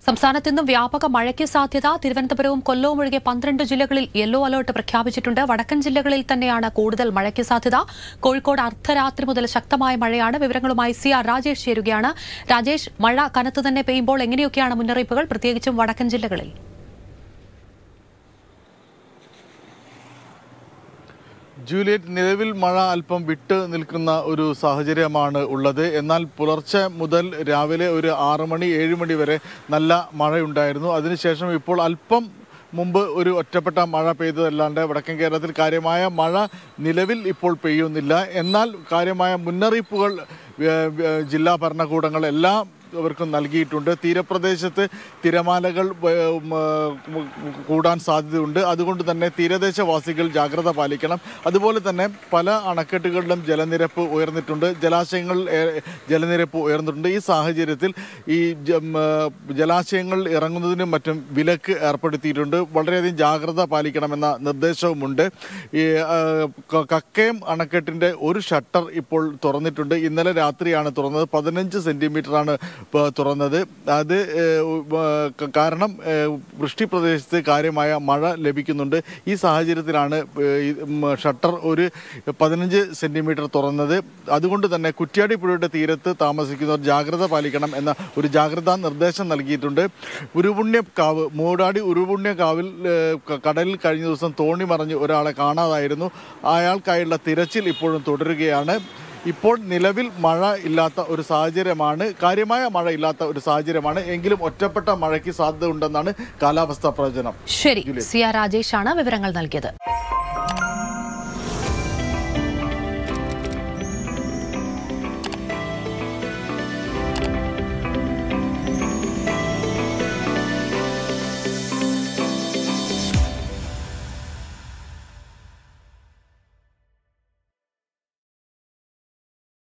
സംസ്ഥാനത്ത് ഇന്നും വ്യാപക മഴയ്ക്ക് സാധ്യത തിരുവനന്തപുരവും കൊല്ലവും ഒഴികെ പന്ത്രണ്ട് ജില്ലകളിൽ യെല്ലോ അലർട്ട് പ്രഖ്യാപിച്ചിട്ടുണ്ട് വടക്കൻ ജില്ലകളിൽ തന്നെയാണ് കൂടുതൽ മഴയ്ക്ക് സാധ്യത കോഴിക്കോട് അർദ്ധരാത്രി മുതൽ ശക്തമായ മഴയാണ് വിവരങ്ങളുമായി സി ആർ രാജേഷ് ചേരുകയാണ് രാജേഷ് മഴ കനത്തു തന്നെ പെയ്യുമ്പോൾ എങ്ങനെയൊക്കെയാണ് മുന്നറിയിപ്പുകൾ പ്രത്യേകിച്ചും വടക്കൻ ജില്ലകളിൽ ജൂലിയറ്റ് നിലവിൽ മഴ അല്പം വിട്ട് നിൽക്കുന്ന ഒരു സാഹചര്യമാണ് ഉള്ളത് എന്നാൽ പുലർച്ചെ മുതൽ രാവിലെ ഒരു ആറ് മണി ഏഴ് മണി വരെ നല്ല മഴയുണ്ടായിരുന്നു അതിനുശേഷം ഇപ്പോൾ അല്പം മുമ്പ് ഒരു ഒറ്റപ്പെട്ട മഴ പെയ്തതല്ലാണ്ട് വടക്കൻ കേരളത്തിൽ കാര്യമായ മഴ നിലവിൽ ഇപ്പോൾ പെയ്യുന്നില്ല എന്നാൽ കാര്യമായ മുന്നറിയിപ്പുകൾ ഏഹ്, ഏഹ്, ജില്ലാ ഭരണകൂടങ്ങൾ എല്ലാ ഇവർക്കും നൽകിയിട്ടുണ്ട് തീരപ്രദേശത്ത് തിരമാലകൾ ഏഹ്, ഉം, ഏഹ്, കൂടാൻ സാധ്യതയുണ്ട് അതുകൊണ്ട് തന്നെ തീരദേശവാസികൾ ജാഗ്രത പാലിക്കണം അതുപോലെ തന്നെ പല അണക്കെട്ടുകളിലും ജലനിരപ്പ് ഉയർന്നിട്ടുണ്ട് ജലാശയങ്ങൾ ഏഹ്, ജലനിരപ്പ് ഉയർന്നിട്ടുണ്ട് ഈ സാഹചര്യത്തിൽ ഈ ജ- ഉം, ഏഹ്, ജലാശയങ്ങളിൽ ഇറങ്ങുന്നതിനും മറ്റും വിലക്ക് ഏർപ്പെടുത്തിയിട്ടുണ്ട് വളരെയധികം ജാഗ്രത പാലിക്കണമെന്ന നിർദ്ദേശവുമുണ്ട് ഈ ഏഹ്, ക- കക്കയം അണക്കെട്ടിൻ്റെ ഒരു ഷട്ടർ ഇപ്പോൾ തുറന്നിട്ടുണ്ട് ഇന്നലെ രാത്രിയാണ് തുറന്നത് പതിനഞ്ച് സെൻറ്റിമീറ്ററാണ് ഇപ്പോൾ തുറന്നത് അത് ഏഹ്, ഉ- ഏഹ്, ക- കാരണം ഏഹ്, വൃഷ്ടി പ്രദേശത്ത് കാര്യമായ മഴ ലഭിക്കുന്നുണ്ട് ഈ സാഹചര്യത്തിലാണ് ഏഹ്, ഈ, ഉം, ഷട്ടർ ഒരു പതിനഞ്ച് സെൻറ്റിമീറ്റർ തുറന്നത് അതുകൊണ്ട് തന്നെ കുറ്റ്യാടി പുഴയുടെ തീരത്ത് താമസിക്കുന്നവർ ജാഗ്രത പാലിക്കണം എന്ന ഒരു ജാഗ്രതാ നിർദ്ദേശം നൽകിയിട്ടുണ്ട് ഉരുപുണ്യക്കാവ് മൂടാടി ഉരുപുണ്യക്കാവിൽ ഏഹ്, ക- കടലിൽ കഴിഞ്ഞ ദിവസം തോണി മറിഞ്ഞ് ഒരാളെ കാണാതായിരുന്നു അയാൾക്കായുള്ള തിരച്ചിൽ ഇപ്പോഴും തുടരുകയാണ് ഇപ്പോൾ നിലവിൽ മഴ ഇല്ലാത്ത ഒരു സാഹചര്യമാണ് കാര്യമായ മഴ ഇല്ലാത്ത ഒരു സാഹചര്യമാണ് എങ്കിലും ഒറ്റപ്പെട്ട മഴയ്ക്ക് സാധ്യത ഉണ്ടെന്നാണ് കാലാവസ്ഥാ പ്രവചനം ശരി സി ആർ രാജേഷാണ് വിവരങ്ങൾ നൽകിയത്